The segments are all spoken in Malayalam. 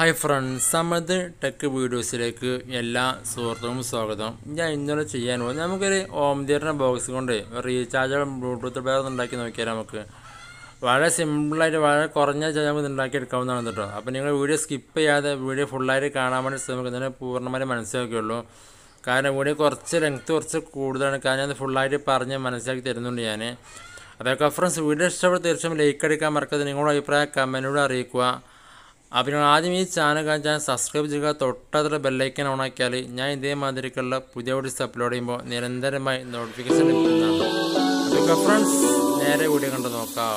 ഹായ് ഫ്രണ്ട്സ് സമത് ടെക് വീഡിയോസിലേക്ക് എല്ലാ സുഹൃത്തുക്കളും സ്വാഗതം ഞാൻ ഇന്നലെ ചെയ്യാൻ പോകുന്നത് നമുക്കൊരു ഹോം തിയേറ്ററിൻ്റെ ബോക്സ് കൊണ്ട് റീചാർജബിൾ ബ്ലൂടൂത്ത് ബെയർ ഒന്ന് ഉണ്ടാക്കി നോക്കിയാൽ നമുക്ക് വളരെ സിമ്പിളായിട്ട് വളരെ കുറഞ്ഞ ചിലവ് നമുക്ക് ഉണ്ടാക്കി എടുക്കാവുന്നതാണ് കേട്ടോ അപ്പോൾ നിങ്ങൾ വീഡിയോ സ്കിപ്പ് ചെയ്യാതെ വീഡിയോ ഫുള്ളായിട്ട് കാണാൻ വേണ്ടി ശ്രമിക്കുന്നതിന് പൂർണ്ണമായും മനസ്സിലാക്കിയുള്ളൂ കാരണം വീഡിയോ കുറച്ച് ലെങ്ത് കുറച്ച് കൂടുതലാണ് കാരണം അത് ഫുള്ളായിട്ട് പറഞ്ഞ് മനസ്സിലാക്കി തരുന്നുണ്ട് ഞാൻ അതൊക്കെ ഫ്രണ്ട്സ് വീഡിയോ ഇഷ്ടപ്പെട്ട് തീർച്ചയായും ലൈക്ക് അടിക്കാൻ മറക്കാതെ നിങ്ങളുടെ അഭിപ്രായം കമൻറ്റിലൂടെ അറിയിക്കുക അപ്പോൾ നിങ്ങൾ ആദ്യം ഈ ചാനൽ ചാനൽ സബ്സ്ക്രൈബ് ചെയ്യുക തൊട്ടത്ര ബെല്ലൈക്കൻ ഓൺ ആക്കിയാൽ ഞാൻ ഇതേമാതിരിക്കുള്ള പുതിയ വീഡിയോസ് അപ്ലോഡ് ചെയ്യുമ്പോൾ നിരന്തരമായി നോട്ടിഫിക്കേഷൻ ലഭിക്കുന്നതാണ് അതൊക്കെ ഫ്രണ്ട്സ് നേരെ വീഡിയോ കണ്ട് നോക്കാം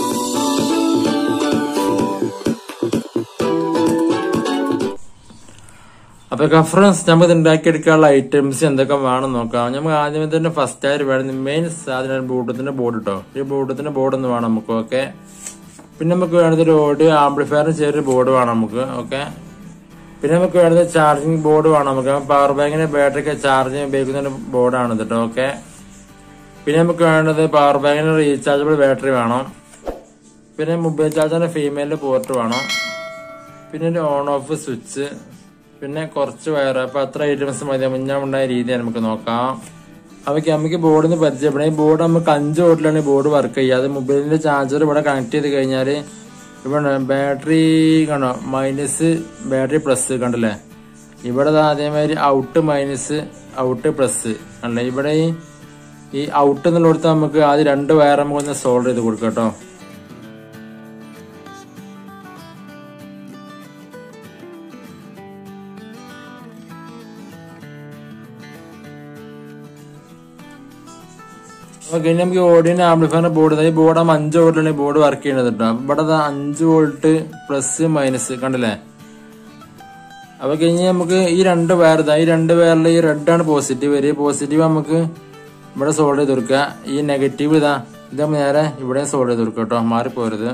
അപ്പോൾ കഫറൻസ് നമുക്ക് ഇത് ഉണ്ടാക്കിയെടുക്കാനുള്ള ഐറ്റംസ് എന്തൊക്കെ വേണം നോക്കാം നമുക്ക് ആദ്യമേ തന്നെ ഫസ്റ്റ് ആയിട്ട് വേണം മെയിൻ സാധനം ബ്ലൂടൂത്തിന്റെ ബോർഡ് കേട്ടോ ഈ ബ്ലൂടൂത്തിന്റെ ബോർഡ് ഒന്ന് വേണം നമുക്ക് ഓക്കെ പിന്നെ നമുക്ക് വേണ്ടത് ഒരു ഓഡിയോ ആംപ്ലിഫയറിന് ചെറിയൊരു ബോർഡ് വേണം നമുക്ക് ഓക്കെ പിന്നെ നമുക്ക് വേണ്ടത് ചാർജിങ് ബോർഡ് വേണം നമുക്ക് പവർ ബാങ്കിന്റെ ബാറ്ററിക്ക് ചാർജിങ് ഉപയോഗിക്കുന്ന ബോർഡാണ് കേട്ടോ ഓക്കെ പിന്നെ നമുക്ക് വേണ്ടത് പവർ ബാങ്കിന് റീചാർജബിൾ ബാറ്ററി വേണം പിന്നെ മൊബൈൽ ചാർജറിന്റെ ഫീമെയിലിന്റെ പോർട്ട് വേണം പിന്നെ ഒരു ഓൺ ഓഫ് സ്വിച്ച് പിന്നെ കുറച്ച് വയർ അപ്പൊ അത്ര ഐറ്റംസ് മതി മുന്നേ ഉണ്ടായ രീതി നമുക്ക് നോക്കാം അവയ്ക്ക് നമുക്ക് ബോർഡിന് പരിചയപ്പെടാം ഈ ബോർഡ് നമുക്ക് അഞ്ച് വോട്ടിലാണ് ഈ ബോർഡ് വർക്ക് ചെയ്യുക അത് മൊബൈലിന്റെ ചാർജർ ഇവിടെ കണക്ട് ചെയ്ത് കഴിഞ്ഞാൽ ഇവിടെ ബാറ്ററി കണ്ടോ മൈനസ് ബാറ്ററി പ്ലസ് കണ്ടല്ലേ ഇവിടെ ദാ അതേമാതിരി ഔട്ട് മൈനസ് ഔട്ട് പ്ലസ് കണ്ടല്ലേ ഇവിടെ ഈ ഈ ഔട്ട് എന്നുള്ളിടത്ത് നമുക്ക് ആദ്യം രണ്ട് വയർ നമുക്ക് ഒന്ന് സോൾവ് ചെയ്ത് കൊടുക്കാം കേട്ടോ ഓക്കെ ഇനി നമുക്ക് ഓഡിയന്റെ ആംപ്ലിഫയറിന്റെ ബോർഡ് ഈ ബോർഡ് ആകുമ്പോൾ അഞ്ച് വോൾട്ടാണ് ഈ ബോർഡ് വർക്ക് ചെയ്യുന്നത് കേട്ടോ അപ്പൊ ഇവിടെ ദാ അഞ്ച് വോൾട്ട് പ്ലസ് മൈനസ് കണ്ടില്ലേ അപ്പൊ കഴിഞ്ഞ് നമുക്ക് ഈ രണ്ട് വയർ ഇതാ ഈ രണ്ട് വയറിൽ ഈ റെഡ് ആണ് പോസിറ്റീവ് വരിക പോസിറ്റീവ് നമുക്ക് ഇവിടെ സോൾവ് ചെയ്ത് കൊടുക്കുക ഈ നെഗറ്റീവ് ഇതാ ഇത് നേരെ ഇവിടെ സോൾവ് ചെയ്ത് കൊടുക്കുക കേട്ടോ മാറിപ്പോരുത്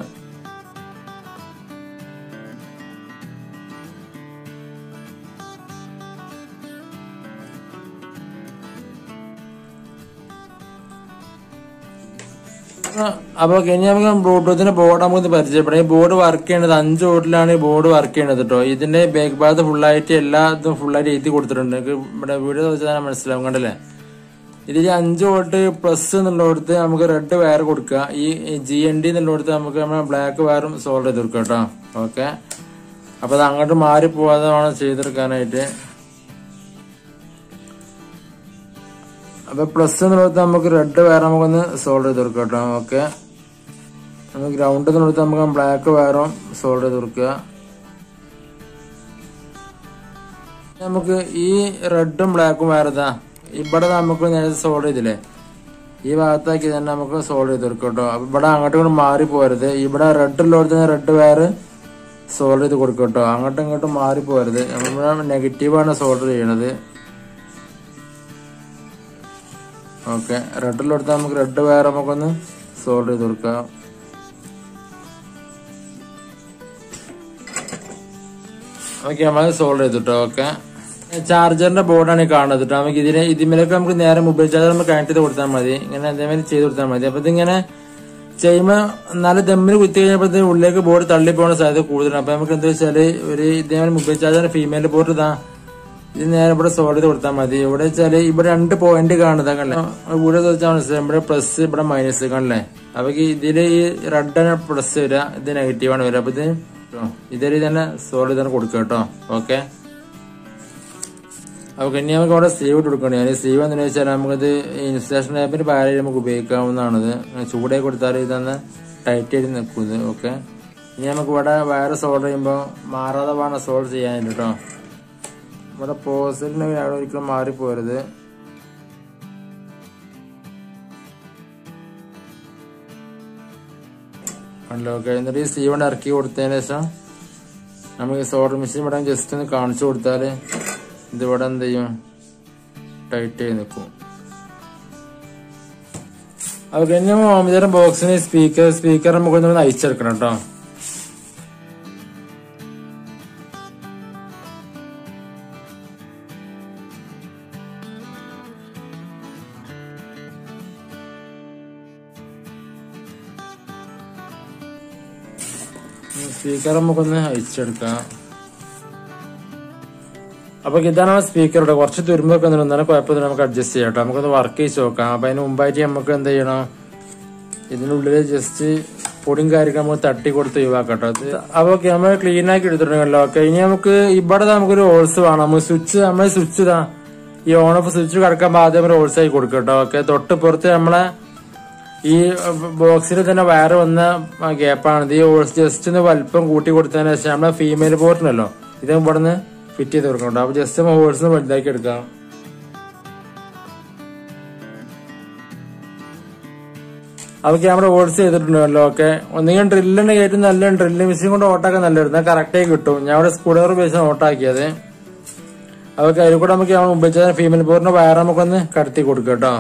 അപ്പൊ ഇനി നമുക്ക് ബ്ലൂടൂത്തിന്റെ ബോർഡ് നമുക്ക് പരിചയപ്പെടാം ഈ ബോർഡ് വർക്ക് ചെയ്യണത് അഞ്ച് വോട്ടിലാണ് ഈ ബോർഡ് വർക്ക് ചെയ്യണത് കേട്ടോ ഇതിന്റെ ബാക്ക് ഭാഗത്ത് ഫുള്ളായിട്ട് എല്ലാതും ഫുള്ളായിട്ട് എഴുതി കൊടുത്തിട്ടുണ്ട് നിങ്ങൾക്ക് ഇവിടെ വീഡിയോ വെച്ചാൽ മനസ്സിലാവും കണ്ടല്ലേ ഇതിൽ അഞ്ച് വോൾട്ട് പ്ലസ് എന്നുള്ളിടത്ത് നമുക്ക് റെഡ് വയർ കൊടുക്കുക ഈ ജി എൻ ഡി എന്നുള്ളിടത്ത് നമുക്ക് നമ്മുടെ ബ്ലാക്ക് വയറും സോൾവ് ചെയ്ത് കൊടുക്കുക കേട്ടോ ഓക്കെ അപ്പൊ അത് അങ്ങോട്ട് മാറി പോവാതെ വേണം ചെയ്തെടുക്കാനായിട്ട് അപ്പൊ പ്ലസ് എന്നുള്ളത് നമുക്ക് റെഡ് വയർ നമുക്കൊന്ന് സോൾവ് ചെയ്ത് കൊടുക്കാം കേട്ടോ ഓക്കെ നമുക്ക് ഗ്രൗണ്ട് എന്നുള്ളത് നമുക്ക് ബ്ലാക്ക് വയറും സോൾവ് ചെയ്ത് കൊടുക്കുക നമുക്ക് ഈ റെഡും ബ്ലാക്കും വയർ ഇതാ ഇവിടെ നമുക്ക് നേരത്തെ സോൾവ് ചെയ്തില്ലേ ഈ ഭാഗത്താക്കി തന്നെ നമുക്ക് സോൾവ് ചെയ്ത് കൊടുക്കാം കേട്ടോ അപ്പൊ ഇവിടെ അങ്ങോട്ടും ഇങ്ങോട്ടും മാറി പോരുത് ഇവിടെ റെഡ് ഉള്ളിടത്ത് റെഡ് വയർ സോൾവ് ചെയ്ത് കൊടുക്കും കേട്ടോ അങ്ങോട്ടും ഇങ്ങോട്ടും മാറി പോരുത് നമ്മൾ നെഗറ്റീവാണ് സോൾവ് ചെയ്യണത് ഓക്കെ റെഡിലെടുത്ത് നമുക്ക് റെഡ് വയർ നമുക്കൊന്ന് സോൾവ് ചെയ്ത് കൊടുക്കാം ഓക്കെ നമ്മൾ സോൾവ് ചെയ്തിട്ടോ ഓക്കെ ചാർജറിന്റെ ബോർഡാണ് ഈ കാണുന്നത് കേട്ടോ നമുക്ക് ഇതിന് ഇതിമേലൊക്കെ നമുക്ക് നേരെ മൊബൈൽ ചാർജർ നമുക്ക് കണക്ട് ചെയ്ത് കൊടുത്താൽ മതി ഇങ്ങനെ അതേമാതിരി ചെയ്ത് കൊടുത്താൽ മതി അപ്പൊ ഇതിങ്ങനെ ചെയ്യുമ്പോൾ നല്ല ദമ്മിന് കുത്തി കഴിഞ്ഞപ്പോഴത്തേക്ക് ഉള്ളിലേക്ക് ബോർഡ് തള്ളി പോകാൻ സാധ്യത കൂടുതലാണ് അപ്പൊ നമുക്ക് എന്താ വെച്ചാല് ഒരു ഇതേമാതിരി മൊബൈൽ ചാർജറിന്റെ ഫീമെയിൽ ബോർഡ് ഇതാ ഇത് നേരെ ഇവിടെ സോൾവ് ചെയ്ത് കൊടുത്താൽ മതി ഇവിടെ വെച്ചാല് ഇവിടെ രണ്ട് പോയിന്റ് കാണുന്നത് കണ്ടേ ഇവിടെ വെച്ചാൽ മനസ്സിലായി ഇവിടെ പ്ലസ് ഇവിടെ മൈനസ് കണ്ടല്ലേ അപ്പൊ ഇതില് ഈ റെഡാണ് പ്ലസ് വരിക ഇത് നെഗറ്റീവ് ആണ് വരിക അപ്പൊ ഇത് ഇതേ രീതി തന്നെ സോൾവ് ചെയ്ത് തന്നെ കൊടുക്കുക കേട്ടോ ഓക്കെ അപ്പൊ ഇനി നമുക്ക് അവിടെ സേവ് കൊടുക്കണേ അതിന് സേവ് എന്താണെന്ന് വെച്ചാൽ നമുക്കിത് ഇൻസ്റ്റലേഷൻ ആപ്പിന് പകരം നമുക്ക് ഉപയോഗിക്കാവുന്നതാണിത് ചൂടായി കൊടുത്താൽ ഇതന്നെ ടൈറ്റ് ചെയ്ത് നിൽക്കും ഇത് ഓക്കെ ഇനി നമുക്ക് ഇവിടെ വയറ് സോൾവ് ചെയ്യുമ്പോൾ മാറാതെ വേണം സോൾവ് ചെയ്യാനായിട്ട് കേട്ടോ ഇവിടെ പോസിറ്റിന് അവിടെ ഒരിക്കലും മാറിപ്പോരുത് കണ്ടല്ലോ ഓക്കെ എന്നിട്ട് ഈ സീവൺ ഇറക്കി കൊടുത്തതിന് ശേഷം നമുക്ക് സോഡർ മെഷീൻ ഇവിടെ ജസ്റ്റ് ഒന്ന് കാണിച്ചു കൊടുത്താൽ ഇത് ഇവിടെ എന്ത് ചെയ്യും ടൈറ്റ് ചെയ്ത് നിൽക്കും അത് കഴിഞ്ഞ ഹോമിതരം ബോക്സിന് സ്പീക്കർ സ്പീക്കർ നമുക്ക് ഒന്ന് അയച്ചെടുക്കണം കേട്ടോ സ്പീക്കർ നമുക്കൊന്ന് അയച്ചെടുക്കാം അപ്പൊ ഇതാണ് സ്പീക്കറുടെ കുറച്ച് തുരുമ്പൊക്കെ എന്നാലും കുഴപ്പമില്ല നമുക്ക് അഡ്ജസ്റ്റ് ചെയ്യാം കേട്ടോ നമുക്കൊന്ന് വർക്ക് ചെയ്ത് നോക്കാം അപ്പൊ അതിന് മുമ്പായിട്ട് നമുക്ക് എന്ത് ചെയ്യണം ഇതിനുള്ളിൽ ജസ്റ്റ് പൊടിയും കാര്യമൊക്കെ നമുക്ക് തട്ടി കൊടുത്ത് ഒഴിവാക്കട്ടോ അത് അപ്പൊ ഓക്കെ നമ്മൾ ക്ലീൻ ആക്കി എടുത്തിട്ടുണ്ടല്ലോ ഓക്കെ ഇനി നമുക്ക് ഇവിടെ ദാ നമുക്കൊരു ഹോൾസ് വേണം നമുക്ക് സ്വിച്ച് നമ്മൾ സ്വിച്ച് ഇതാ ഈ ഓൺ ഓഫ് സ്വിച്ച് കിടക്കാൻ ആദ്യം ഒരു ഹോൾസ് ആക്കി കൊടുക്കും കേട്ടോ ഓക്കെ തൊട്ട് പുറത്ത് നമ്മളെ ഈ ബോക്സിൽ തന്നെ വയറ് വന്ന ഗ്യാപ്പാണ് ഈ ഹോൾസ് ജസ്റ്റ് ഒന്ന് വലിപ്പം കൂട്ടി കൊടുത്തതിന് ശേഷം നമ്മളെ ഫീമെയിൽ പോർട്ടിനല്ലോ ഇത് ഇവിടെ നിന്ന് ഫിറ്റ് ചെയ്ത് കൊടുക്കണം കേട്ടോ അപ്പൊ ജസ്റ്റ് ഹോൾസ് വലുതാക്കി എടുക്കാം അപ്പൊ ക്യാമറ ഓൾസ് ചെയ്തിട്ടുണ്ടല്ലോ ഓക്കെ ഒന്നെങ്കിൽ ഡ്രില്ലിന്റെ കയറ്റി നല്ല ഡ്രില്ല് മെഷീൻ കൊണ്ട് ഓട്ടാക്കാൻ നല്ലതായിരുന്നു കറക്റ്റ് ആയി കിട്ടും ഞാൻ ഇവിടെ സ്കൂൾ ഡോർ ഉപയോഗിച്ചാണ് ഓട്ടാക്കിയത് അതൊക്കെ അതിൽ കൂടെ നമുക്ക് നമ്മൾ ഉപയോഗിച്ച ഫീമെയിൽ പോറിന്റെ വയർ നമുക്കൊന്ന് കടത്തി കൊടുക്കാം കേട്ടോ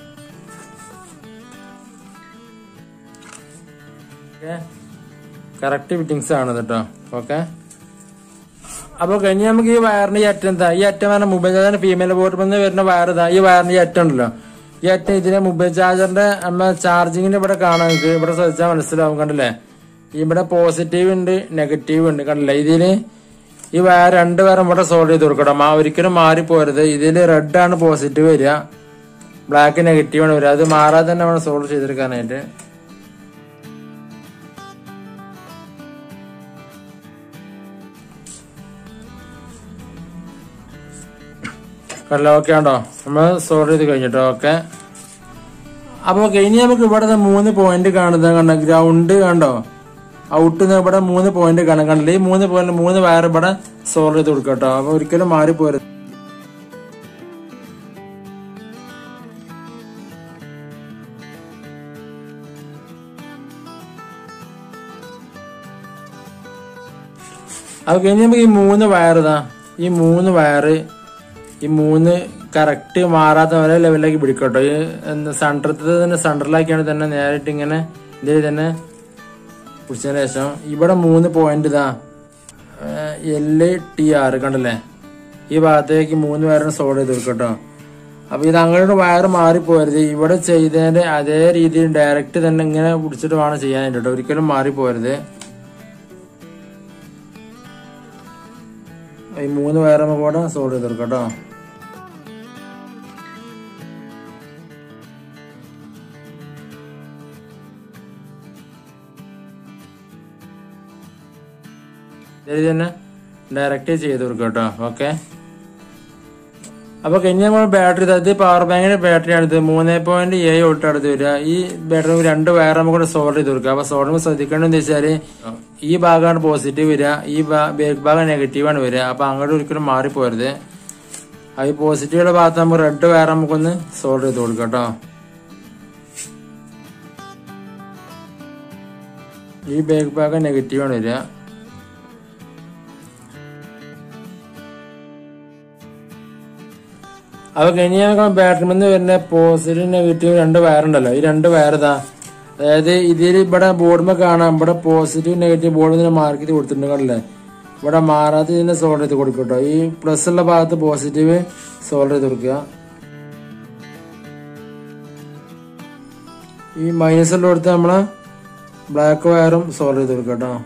കറക്റ്റ് ഫിറ്റിങ്സ് ആണ് കേട്ടോ ഓക്കെ അപ്പൊ കഴിഞ്ഞ് നമുക്ക് ഈ വയറിന്റെ ഈ അറ്റം എന്താ ഈ അറ്റം പറഞ്ഞ മൊബൈൽ ചാർജറിന്റെ ഫീമെയിൽ പോർട്ടിൽ നിന്ന് വരുന്ന വയർ ഇതാ ഈ വയറിന്റെ ഈ അറ്റം ഉണ്ടല്ലോ ഈ അറ്റം ഇതിലെ മൊബൈൽ ചാർജറിന്റെ നമ്മ ചാർജിങ്ങിന്റെ ഇവിടെ കാണാൻ നിങ്ങൾക്ക് ഇവിടെ ശ്രദ്ധിച്ചാൽ മനസ്സിലാവും കണ്ടില്ലേ ഇവിടെ പോസിറ്റീവ് ഉണ്ട് നെഗറ്റീവ് ഉണ്ട് കണ്ടില്ലേ ഇതില് ഈ വയർ രണ്ട് വയറും ഇവിടെ സോൾവ് ചെയ്ത് കൊടുക്കണം ആ ഒരിക്കലും മാറിപ്പോരുത് ഇതില് റെഡ് ആണ് പോസിറ്റീവ് വരിക ബ്ലാക്ക് നെഗറ്റീവ് ആണ് വരിക അത് മാറാതെ തന്നെ വേണം സോൾവ് ചെയ്തെടുക്കാനായിട്ട് കണ്ടല്ലോ ഓക്കെ ഉണ്ടോ നമ്മൾ സോൾവ് ചെയ്ത് കഴിഞ്ഞിട്ടോ ഓക്കെ അപ്പൊ ഓക്കെ ഇനി നമുക്ക് ഇവിടെ മൂന്ന് പോയിന്റ് കാണുന്നത് കണ്ടോ ഗ്രൗണ്ട് കണ്ടോ ഔട്ട് ഇവിടെ മൂന്ന് പോയിന്റ് കാണാൻ കണ്ടില്ല ഈ മൂന്ന് പോയിന്റ് മൂന്ന് വയർ ഇവിടെ സോൾവ് ചെയ്ത് കൊടുക്കാം കേട്ടോ അപ്പൊ ഒരിക്കലും മാറിപ്പോരുത് അത് കഴിഞ്ഞ് നമുക്ക് ഈ മൂന്ന് വയർ ഇതാ ഈ മൂന്ന് വയറ് ഈ മൂന്ന് കറക്റ്റ് മാറാത്ത ഒരേ ലെവലിലേക്ക് പിടിക്കട്ടോ ഈ സെൻറ്ററത്തിൽ തന്നെ സെൻറ്ററിലാക്കിയാണ് തന്നെ നേരിട്ട് ഇങ്ങനെ ഇതിൽ തന്നെ പിടിച്ചതിന് ശേഷം ഇവിടെ മൂന്ന് പോയിന്റ് ഇതാ എൽ ടി ആർ കണ്ടല്ലേ ഈ ഭാഗത്തേക്ക് മൂന്ന് വയറിന് സോൾവ് ചെയ്ത് കൊടുക്കട്ടോ അപ്പൊ ഇത് അങ്ങോട്ട് വയർ മാറിപ്പോരുത് ഇവിടെ ചെയ്തതിന്റെ അതേ രീതിയിൽ ഡയറക്റ്റ് തന്നെ ഇങ്ങനെ പിടിച്ചിട്ട് വേണം ചെയ്യാനായിട്ട് കേട്ടോ ഒരിക്കലും മാറിപ്പോരുത് ഈ മൂന്ന് വയർ നമുക്ക് കൂടെ സോൾവ് ചെയ്ത് കൊടുക്കാം കേട്ടോ ഇത് തന്നെ ഡയറക്റ്റ് ചെയ്ത് കൊടുക്കുക കേട്ടോ ഓക്കെ അപ്പൊ കഴിഞ്ഞ നമ്മൾ ബാറ്ററി ഇത് പവർ ബാങ്കിന്റെ ബാറ്ററി ആണ് ഇത് മൂന്ന് പോയിന്റ് ഏഴ് വോൾട്ട് അടുത്ത് വരിക ഈ ബാറ്ററി രണ്ട് വയർ നമുക്ക് സോൾവ് ചെയ്ത് കൊടുക്കുക അപ്പൊ സോൾവ് ശ്രദ്ധിക്കേണ്ടതെന്ന് വെച്ചാല് ഈ ഭാഗമാണ് പോസിറ്റീവ് വരിക ഈ ബാക്ക് ഭാഗം നെഗറ്റീവ് ആണ് വരിക അപ്പൊ അങ്ങോട്ട് ഒരിക്കലും മാറിപ്പോരുത് ആ ഈ പോസിറ്റീവുള്ള ഭാഗത്ത് നമുക്ക് റെഡ് വയർ നമുക്കൊന്ന് സോൾവ് ചെയ്ത് കൊടുക്കാം കേട്ടോ ഈ ബാക്ക് ഭാഗം നെഗറ്റീവ് ആണ് വരിക അപ്പൊ കഴിഞ്ഞ ബാറ്ററി നിന്ന് വരുന്ന പോസിറ്റീവ് നെഗറ്റീവ് രണ്ട് വയർ ഉണ്ടല്ലോ ഈ രണ്ട് വയർ ഇതാ അതായത് ഇതിൽ ഇവിടെ ബോർഡിൽ കാണാം ഇവിടെ പോസിറ്റീവ് നെഗറ്റീവ് ബോർഡിൽ മാർക്ക് ചെയ്ത് കൊടുത്തിട്ടുണ്ട് കണ്ടില്ലേ ഇവിടെ മാറാത്ത ഇതിനെ സോൾവ് ചെയ്ത് കൊടുക്കും കേട്ടോ ഈ പ്ലസ് ഉള്ള ഭാഗത്ത് പോസിറ്റീവ് സോൾവ് ചെയ്ത് കൊടുക്കുക ഈ മൈനസ് ഉള്ള കൊടുത്ത് നമ്മള് ബ്ലാക്ക് വയറും സോൾവ് ചെയ്ത് കൊടുക്കുക കേട്ടോ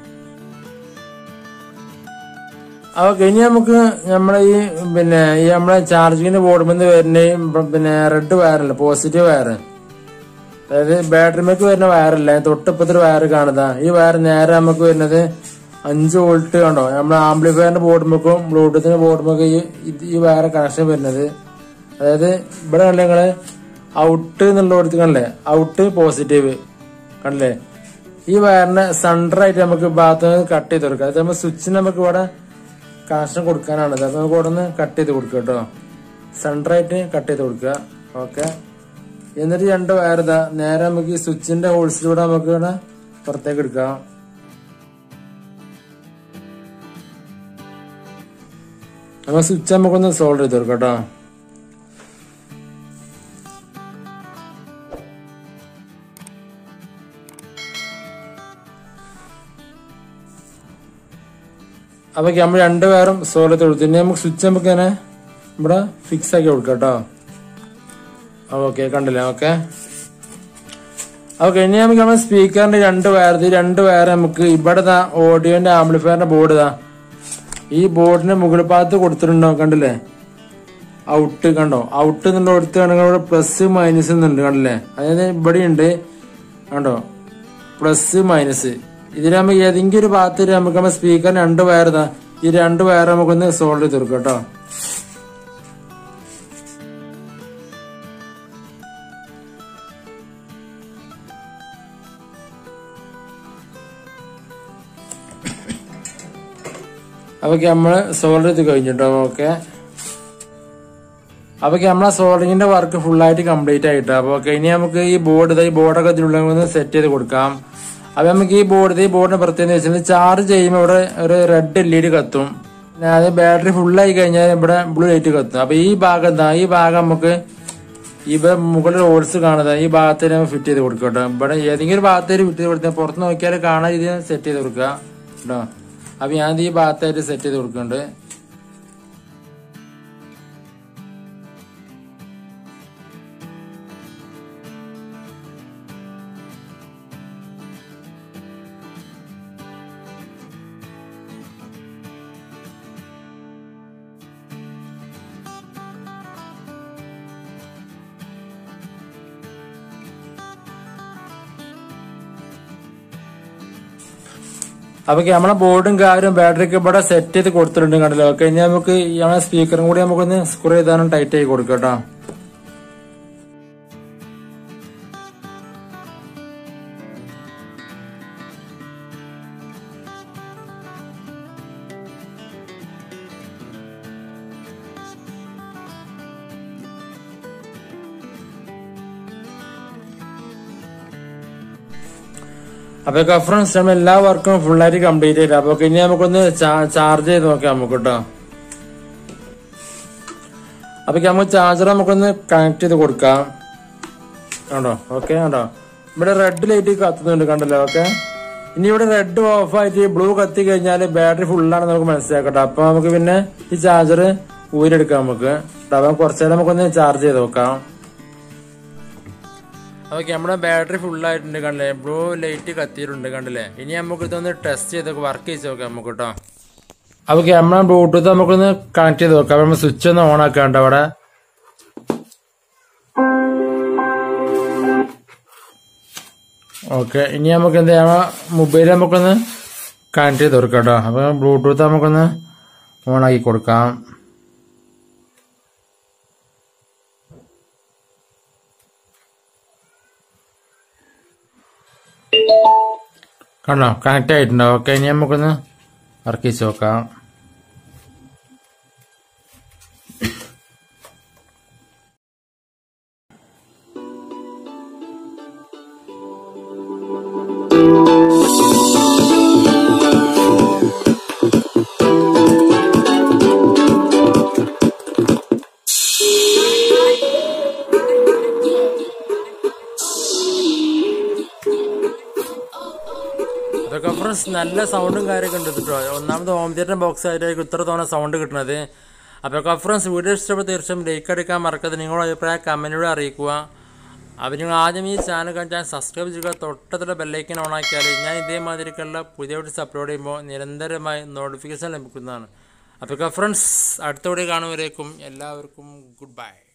അപ്പൊ കഴിഞ്ഞ നമുക്ക് നമ്മളെ ഈ പിന്നെ ഈ നമ്മളെ ചാർജിങ്ങിന്റെ ബോർഡിൽ നിന്ന് വരുന്ന ഈ പിന്നെ റെഡ് വയറല്ല പോസിറ്റീവ് വയർ അതായത് ബാറ്ററിമേക്ക് വരുന്ന വയറല്ല തൊട്ടിപ്പത്തൊരു വയർ കാണുക ഈ വയർ നേരെ നമുക്ക് വരുന്നത് അഞ്ച് വോൾട്ട് കണ്ടോ നമ്മളെ ആംപ്ലിഫയറിന്റെ ബോർഡുമേക്കും ബ്ലൂടൂത്തിന്റെ ബോർഡുമൊക്കെ ഈ ഇത് ഈ വയർ കണക്ഷൻ വരുന്നത് അതായത് ഇവിടെ കണ്ടില്ലേ നിങ്ങള് ഔട്ട് എന്നുള്ള കൊടുത്ത് കണ്ടില്ലേ ഔട്ട് പോസിറ്റീവ് കണ്ടില്ലേ ഈ വയറിനെ സെന്ററായിട്ട് നമുക്ക് ഭാഗത്ത് നിന്ന് കട്ട് ചെയ്ത് കൊടുക്കാം അത് നമ്മൾ സ്വിച്ചിന് നമുക്ക് ഇവിടെ കണക്ഷൻ കൊടുക്കാനാണ് അത് നമുക്ക് ഇവിടെ നിന്ന് കട്ട് ചെയ്ത് കൊടുക്കുക കേട്ടോ സെന്ററായിട്ട് കട്ട് ചെയ്ത് കൊടുക്കുക ഓക്കെ എന്നിട്ട് രണ്ട് വയർ ഇതാ നേരെ നമുക്ക് ഈ സ്വിച്ചിന്റെ ഹോൾസിലൂടെ നമുക്ക് ഇവിടെ പുറത്തേക്ക് എടുക്കാം നമ്മൾ സ്വിച്ച് നമുക്കൊന്ന് സോൾവ് ചെയ്ത് കൊടുക്കാം കേട്ടോ അപ്പൊ നമ്മൾ രണ്ട് പേരും സോൾവ് ചെയ്ത് കൊടുത്തു ഇനി നമുക്ക് സ്വിച്ച് നമുക്ക് ഇങ്ങനെ ഇവിടെ ഫിക്സ് ആക്കി കൊടുക്കാം കേട്ടോ ഓക്കെ കണ്ടില്ലേ ഓക്കെ ഓക്കെ ഇനി നമുക്ക് നമ്മുടെ സ്പീക്കറിന്റെ രണ്ട് വയർ ഈ രണ്ട് വയർ നമുക്ക് ഇവിടെ ഓഡിയോന്റെ ആംപ്ലിഫയറിന്റെ ബോർഡ് ഇതാ ഈ ബോർഡിന്റെ മുകൾ ഭാഗത്ത് കൊടുത്തിട്ടുണ്ടോ കണ്ടില്ലേ ഔട്ട് കണ്ടോ ഔട്ട് എന്നുള്ള കൊടുത്താണെങ്കിൽ ഇവിടെ പ്ലസ് മൈനസ് എന്നുണ്ട് കണ്ടില്ലേ അതായത് ഇവിടെ ഉണ്ട് കണ്ടോ പ്ലസ് മൈനസ് ഇതിൽ നമുക്ക് ഏതെങ്കിലും ഒരു ഭാഗത്ത് നമുക്ക് നമ്മുടെ സ്പീക്കർ രണ്ട് വയർ ഇതാ ഈ രണ്ട് വയർ നമുക്കൊന്ന് സോൾവ് ചെയ്ത് കൊടുക്കാം കേട്ടോ അപ്പൊക്കെ നമ്മള് സോൾവ് ചെയ്ത് കഴിഞ്ഞിട്ടോ ഓക്കെ അപ്പൊക്കെ നമ്മളെ സോൾഡിങ്ങിന്റെ വർക്ക് ഫുൾ ആയിട്ട് കംപ്ലീറ്റ് ആയിട്ടോ അപ്പൊ ഓക്കെ ഇനി നമുക്ക് ഈ ബോർഡ് ഈ ബോർഡൊക്കെ ഇതിലുള്ള സെറ്റ് ചെയ്ത് കൊടുക്കാം അപ്പൊ നമുക്ക് ഈ ബോർഡ് ഈ ബോർഡിന്റെ പ്രത്യേകത വെച്ചാൽ ചാർജ് ചെയ്യുമ്പോൾ ഇവിടെ ഒരു റെഡ് എൽ ഇ ഡി കത്തും പിന്നെ അത് ബാറ്ററി ഫുൾ ആയി കഴിഞ്ഞാൽ ഇവിടെ ബ്ലൂ ലൈറ്റ് കത്തും അപ്പൊ ഈ ഭാഗം എന്താ ഈ ഭാഗം നമുക്ക് ഇവിടെ മുകളിൽ ഓൾസ് കാണുന്നത് ഈ ഭാഗത്തേക്ക് ഫിറ്റ് ചെയ്ത് കൊടുക്കുക കേട്ടോ ഇവിടെ ഏതെങ്കിലും ഒരു ഭാഗത്തേക്ക് ഫിറ്റ് ചെയ്ത് കൊടുത്താൽ പുറത്ത് നോക്കിയാൽ കാണാൻ രീതിയിൽ സെറ്റ് ചെയ്ത് കൊടുക്കുക കേട്ടോ അപ്പൊ ഞാൻ ഈ ഭാഗത്തായിട്ട് സെറ്റ് ചെയ്ത് കൊടുക്കുന്നുണ്ട് അപ്പൊ നമ്മളെ ബോർഡും കാര്യം ബാറ്ററിയൊക്കെ ഇവിടെ സെറ്റ് ചെയ്ത് കൊടുത്തിട്ടുണ്ട് കണ്ടല്ലോ ഓക്കെ ഇനി നമുക്ക് ഈ നമ്മളെ സ്പീക്കറും കൂടി നമുക്കൊന്ന് സ്ക്രൂ ചെയ്താനും ടൈറ്റ് ആയി കൊടുക്കാം കേട്ടോ അപ്പൊ കഫറൻസ് നമ്മൾ എല്ലാ വർക്കും ഫുൾ ആയിട്ട് കംപ്ലീറ്റ് ചെയ്തു അപ്പൊ ഇനി നമുക്കൊന്ന് ചാർജ് ചെയ്ത് നോക്കാം നമുക്ക് കേട്ടോ അപ്പൊ നമുക്ക് ചാർജർ നമുക്കൊന്ന് കണക്ട് ചെയ്ത് കൊടുക്കാം കണ്ടോ ഓക്കെ കണ്ടോ ഇവിടെ റെഡ് ലൈറ്റ് കത്തുന്നുണ്ട് കണ്ടല്ലോ ഓക്കെ ഇനി ഇവിടെ റെഡ് ഓഫ് ആയിട്ട് ബ്ലൂ കത്തി കഴിഞ്ഞാൽ ബാറ്ററി ഫുള്ളാണ് നമുക്ക് മനസ്സിലാക്കട്ടോ അപ്പൊ നമുക്ക് പിന്നെ ഈ ചാർജർ ഊരെടുക്കാം നമുക്ക് അപ്പൊ കുറച്ചേരം നമുക്കൊന്ന് ചാർജ് ചെയ്ത് നോക്കാം ഓക്കെ നമ്മുടെ ബാറ്ററി ഫുൾ ആയിട്ടുണ്ട് കണ്ടില്ലേ ബ്ലൂ ലൈറ്റ് കത്തിയിട്ടുണ്ട് കണ്ടില്ലേ ഇനി നമുക്ക് ഇതൊന്ന് ടെസ്റ്റ് ചെയ്ത് വർക്ക് ചെയ്ത് നോക്കാം നമുക്ക് കേട്ടോ അപ്പൊ നമ്മളെ ബ്ലൂടൂത്ത് നമുക്കൊന്ന് കണക്ട് ചെയ്ത് നോക്കാം അപ്പൊ നമ്മൾ സ്വിച്ച് ഒന്ന് ഓൺ ആക്കാണ്ട് അവിടെ ഓക്കെ ഇനി നമുക്ക് എന്ത് ചെയ്യാം മൊബൈൽ നമുക്കൊന്ന് കണക്ട് ചെയ്ത് കൊടുക്കാം കേട്ടോ അപ്പൊ ബ്ലൂടൂത്ത് നമുക്കൊന്ന് ഓൺ ആക്കി കൊടുക്കാം കണ്ടോ കണക്ട് ആയിട്ടുണ്ടോ ഓക്കെ ഇനി നമുക്കൊന്ന് വർക്ക് ചെയ്ത് നോക്കാം ഇതൊക്കെ ഫ്രണ്ട്സ് നല്ല സൗണ്ടും കാര്യമൊക്കെ ഉണ്ട് കേട്ടോ ഒന്നാമത് ഹോം തിയേറ്റർ ബോക്സ് ആയിട്ടായിരിക്കും ഇത്ര തോന്നെ സൗണ്ട് കിട്ടുന്നത് അപ്പോൾ കഫറൻസ് വീഡിയോ ഇഷ്ടപ്പെട്ട് തീർച്ചയായും ലൈക്ക് അടിക്കാൻ മറക്കരുത് നിങ്ങളുടെ അഭിപ്രായം കമൻറ്റിലൂടെ അറിയിക്കുക അപ്പോൾ നിങ്ങൾ ആദ്യം ഈ ചാനൽ കണ്ടാൽ സബ്സ്ക്രൈബ് ചെയ്യുക തൊട്ടത്തുള്ള ബെല്ലൈക്കൻ ഓൺ ആക്കിയാൽ ഞാൻ ഇതേമാതിരിക്കുള്ള പുതിയ വീഡിയോസ് അപ്ലോഡ് ചെയ്യുമ്പോൾ നിരന്തരമായി നോട്ടിഫിക്കേഷൻ ലഭിക്കുന്നതാണ് അപ്പോൾ ഫ്രണ്ട്സ് അടുത്ത വീഡിയോ കാണുമ്പോഴേക്കും എല്ലാവർക്കും ഗുഡ് ബൈ